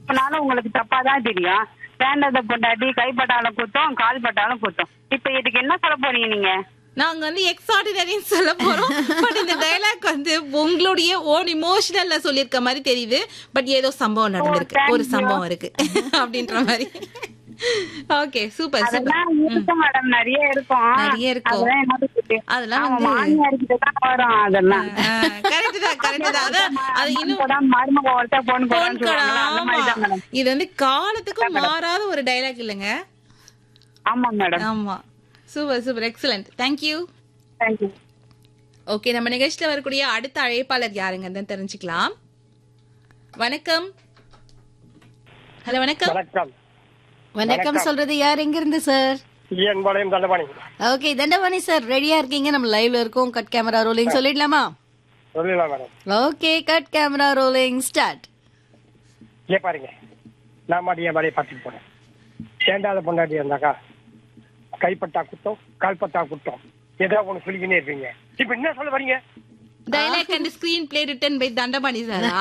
தப்புனாலும் உங்களுக்கு தப்பா தான் தெரியும் வேண்டத பொண்டாட்டி கைப்பட்டாலும் குத்தம் கால் பட்டாலும் குத்தம் இப்ப இதுக்கு என்ன சொல்ல போறீங்க நீங்க நாங்க வந்து எக்ஸார்டினரின்னு சொல்ல போறோம் பட் இந்த டைலாக் வந்து உங்களுடைய ஓன் இமோஷனல்ல சொல்லியிருக்க மாதிரி தெரியுது பட் ஏதோ சம்பவம் நடந்திருக்கு thank ஒரு you. சம்பவம் இருக்கு அப்படின்ற மாதிரி ஓகே சூப்பர் சூப்பர் அதெல்லாம் இருக்கு மேடம் நிறைய இருக்கும் நிறைய இருக்கும். அதெல்லாம் என்னது தெரியும். அதெல்லாம் அவன் வந்து- மாமியார்கிட்ட தான் வரும் அதெல்லாம் கரெக்ட் தான் கரெக்ட் தான் அதான் அது இன்னும் போடாம மருமக ஒருத்தர் போன் போன் போடான்னு கடை சொல்லுவாங்கல்ல, அந்த ஆமா மாதிரி தான் மேடம் இது வந்து காலத்துக்கும் மாறாத ஒரு டைலாக் இல்லைங்க ஆமா மேடம் ஆமா super super excellent thank you thank you okay நம்ம நிகழ்ச்சியில வரக்கூடிய அடுத்த அழைப்பாளர் யாருங்கன்னு தெரிஞ்சுக்கலாம் வணக்கம் ஹலோ வணக்கம் வணக்கம் வணக்கம் சொல்றது யார் எங்க இருந்து சார் என் பாளையம் தண்டபாணி ஓகே தண்டபாணி சார் ரெடியா இருக்கீங்க நம்ம லைவ்ல இருக்கோம் கட் கேமரா ரோலிங் சொல்லிடலாமா சொல்லலாம் madam okay cut camera rolling start ஏன் பாருங்க நான் மாடி என் வேலையை பார்த்துட்டு போனேன் சேண்டாத பொண்டாட்டி இருந்தாக்கா கைப்பட்டா குத்தம் கால்பட்டா குத்தம் ஏதோ ஒன்று சொல்லிக்கினே இருப்பீங்க இப்ப என்ன சொல்ல வரீங்க dialogue and screenplay written by Thandapani சாரா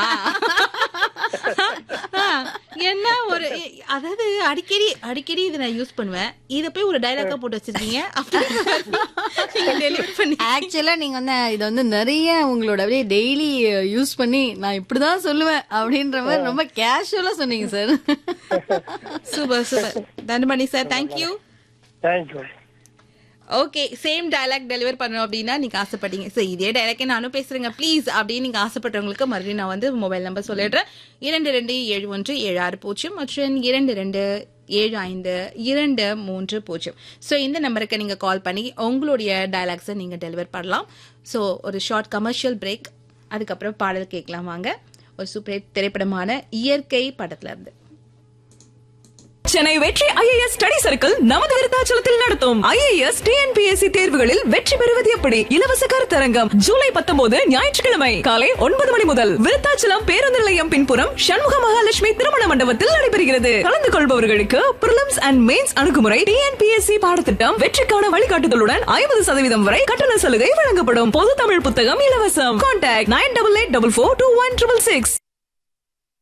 என்ன ஒரு அதாவது அடிக்கடி அடிக்கடி இதை நான் யூஸ் பண்ணுவேன் இத போய் ஒரு டைலாக்கா போட்டு வச்சிருக்கீங்க அப்படின்ற மாதிரி நீங்க டெலிவரி பண்ணி ஆக்சுவலா நீங்க வந்து இதை வந்து நிறைய உங்களோட அப்படியே டெய்லி யூஸ் பண்ணி நான் இப்படிதான் சொல்லுவேன் அப்படின்ற மாதிரி ரொம்ப கேஷுவலா சொன்னீங்க sir super super Thandapani sir thank you thank you okay same dialogue deliver பண்ணணும் அப்படின்னா நீங்க ஆசைப்பட்டீங்க சரி இதே டயலாக்கே நானும் பேசுறேங்க ப்ளீஸ் அப்படின்னு நீங்க ஆசைப்பட்டவங்களுக்கு மறுபடியும் நான் வந்து மொபைல் நம்பர் சொல்லிடுறேன் இரண்டு ரெண்டு ஏழு ஒன்று ஏழு ஆறு பூஜ்ஜியம் மற்றும் இரண்டு ரெண்டு ஏழு ஐந்து இரண்டு மூன்று பூஜ்ஜியம் ஸோ இந்த நம்பருக்கு நீங்க கால் பண்ணி உங்களுடைய டயலாக்ஸை நீங்க டெலிவர் பண்ணலாம் ஸோ ஒரு ஷார்ட் கமர்ஷியல் பிரேக் அதுக்கப்புறம் பாடல் கேட்கலாம் வாங்க ஒரு சூப்பர் திரைப்படமான இயற்கை படத்துல இருந்து சென்னை வெற்றி ஐஏஎஸ் ஸ்டடி சர்க்கிள் நமது விருத்தாச்சலத்தில் நடத்தும் ஐஏஎஸ் டிஎன்பிஎஸ்சி தேர்வுகளில் வெற்றி பெறுவது எப்படி இலவச கருத்தரங்கம் ஜூலை பத்தொன்பது ஞாயிற்றுக்கிழமை காலை ஒன்பது மணி முதல் விருத்தாச்சலம் பேருந்து நிலையம் பின்புறம் சண்முக மகாலட்சுமி திருமண மண்டபத்தில் நடைபெறுகிறது கலந்து கொள்பவர்களுக்கு பிரிலிம்ஸ் அண்ட் மெயின்ஸ் அணுகுமுறை டிஎன்பிஎஸ்சி பாடத்திட்டம் வெற்றிக்கான வழிகாட்டுதலுடன் ஐம்பது சதவீதம் வரை கட்டண சலுகை வழங்கப்படும் பொது தமிழ் புத்தகம் இலவசம் contact nine double eight double four two one triple six